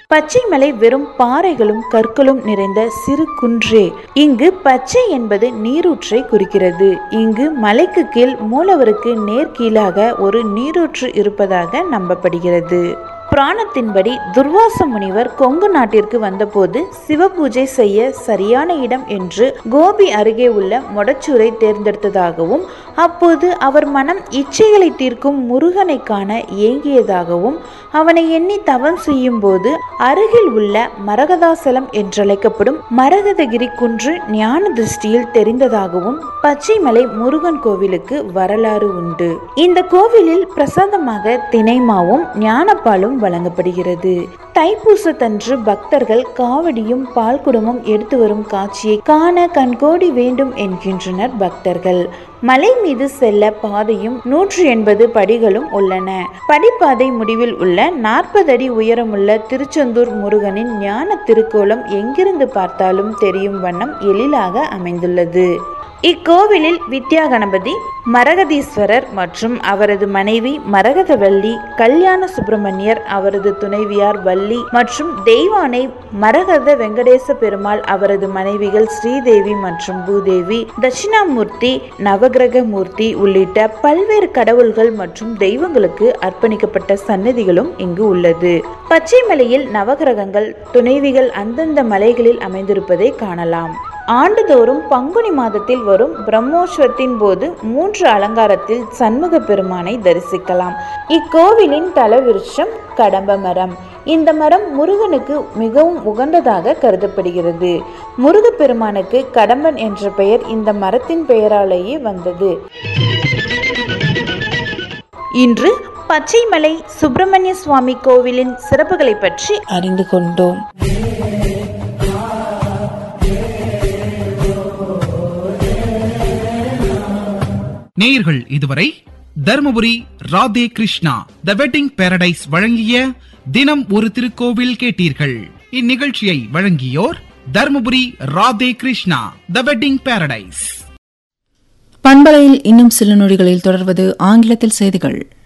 பச்சைமலை வெறும் பாறைகளும் கற்களும் நிறைந்த சிறு குன்றே இங்கு பச்சை என்பது நீரூற்றை குறிக்கிறது இங்கு மலைக்கு கீழ் மூலவருக்கு நேர்கீழாக ஒரு நீரூற்று இருப்பதாக நம்பப்படுகிறது புராணத்தின்படி துர்வாச முனிவர் கொங்கு நாட்டிற்கு வந்தபோது சிவபூஜை செய்ய சரியான இடம் என்று கோபி அருகே உள்ள மொடச்சூரை தேர்ந்தெடுத்ததாகவும் அப்போது அவர் மனம் இச்சைகளை தீர்க்கும் முருகனை காண ஏங்கியதாகவும் அவனை எண்ணி தவம் செய்யும் போது அருகில் உள்ள மரகதாசலம் என்றழைக்கப்படும் மரகதகிரி குன்று ஞான திருஷ்டியில் தெரிந்ததாகவும் பச்சைமலை முருகன் கோவிலுக்கு வரலாறு உண்டு இந்த கோவிலில் பிரசாதமாக தினைமாவும் ஞானப்பாலும் வழங்கப்படுகிறது தைப்பூசத்தன்று பக்தர்கள் காவடியும் பால்குடமும் எடுத்து வரும் காட்சியை காண கண்கோடி வேண்டும் என்கின்றனர் பக்தர்கள் மலை மீது செல்ல பாதையும் நூற்றி எண்பது படிகளும் உள்ளன படிப்பாதை முடிவில் உள்ள நாற்பது அடி உயரமுள்ள திருச்செந்தூர் முருகனின் ஞான திருக்கோலம் எங்கிருந்து பார்த்தாலும் தெரியும் வண்ணம் எழிலாக அமைந்துள்ளது இக்கோவிலில் வித்யா கணபதி மரகதீஸ்வரர் மற்றும் அவரது மனைவி மரகதவல்லி கல்யாண சுப்பிரமணியர் அவரது துணைவியார் வள்ளி மற்றும் தெய்வானை மரகத வெங்கடேச பெருமாள் அவரது மனைவிகள் ஸ்ரீதேவி மற்றும் பூதேவி தட்சிணாமூர்த்தி நவகிரக மூர்த்தி உள்ளிட்ட பல்வேறு கடவுள்கள் மற்றும் தெய்வங்களுக்கு அர்ப்பணிக்கப்பட்ட சன்னதிகளும் இங்கு உள்ளது பச்சைமலையில் நவகிரகங்கள் துணைவிகள் அந்தந்த மலைகளில் அமைந்திருப்பதை காணலாம் ஆண்டுதோறும் பங்குனி மாதத்தில் வரும் பிரம்மோற்சவத்தின் போது மூன்று அலங்காரத்தில் சண்முக பெருமானை தரிசிக்கலாம் இக்கோவிலின் தலவிருஷம் கடம்ப மரம் இந்த மரம் முருகனுக்கு மிகவும் உகந்ததாக கருதப்படுகிறது முருகப்பெருமானுக்கு கடம்பன் என்ற பெயர் இந்த மரத்தின் பெயராலேயே வந்தது இன்று பச்சைமலை சுப்பிரமணிய சுவாமி கோவிலின் சிறப்புகளை பற்றி அறிந்து கொண்டோம் நேயர்கள் இதுவரை Dharmapuri Radhe Krishna the wedding paradise வழங்கிய தினம் ஒரு திருக்கோவில் கேட்டீர்கள் இந்நிகழ்ச்சியை வழங்கியோர் Dharmapuri Radhe Krishna the wedding paradise பண்பலையில் இன்னும் சில நொடிகளில் தொடர்வது ஆங்கிலத்தில் செய்திகள்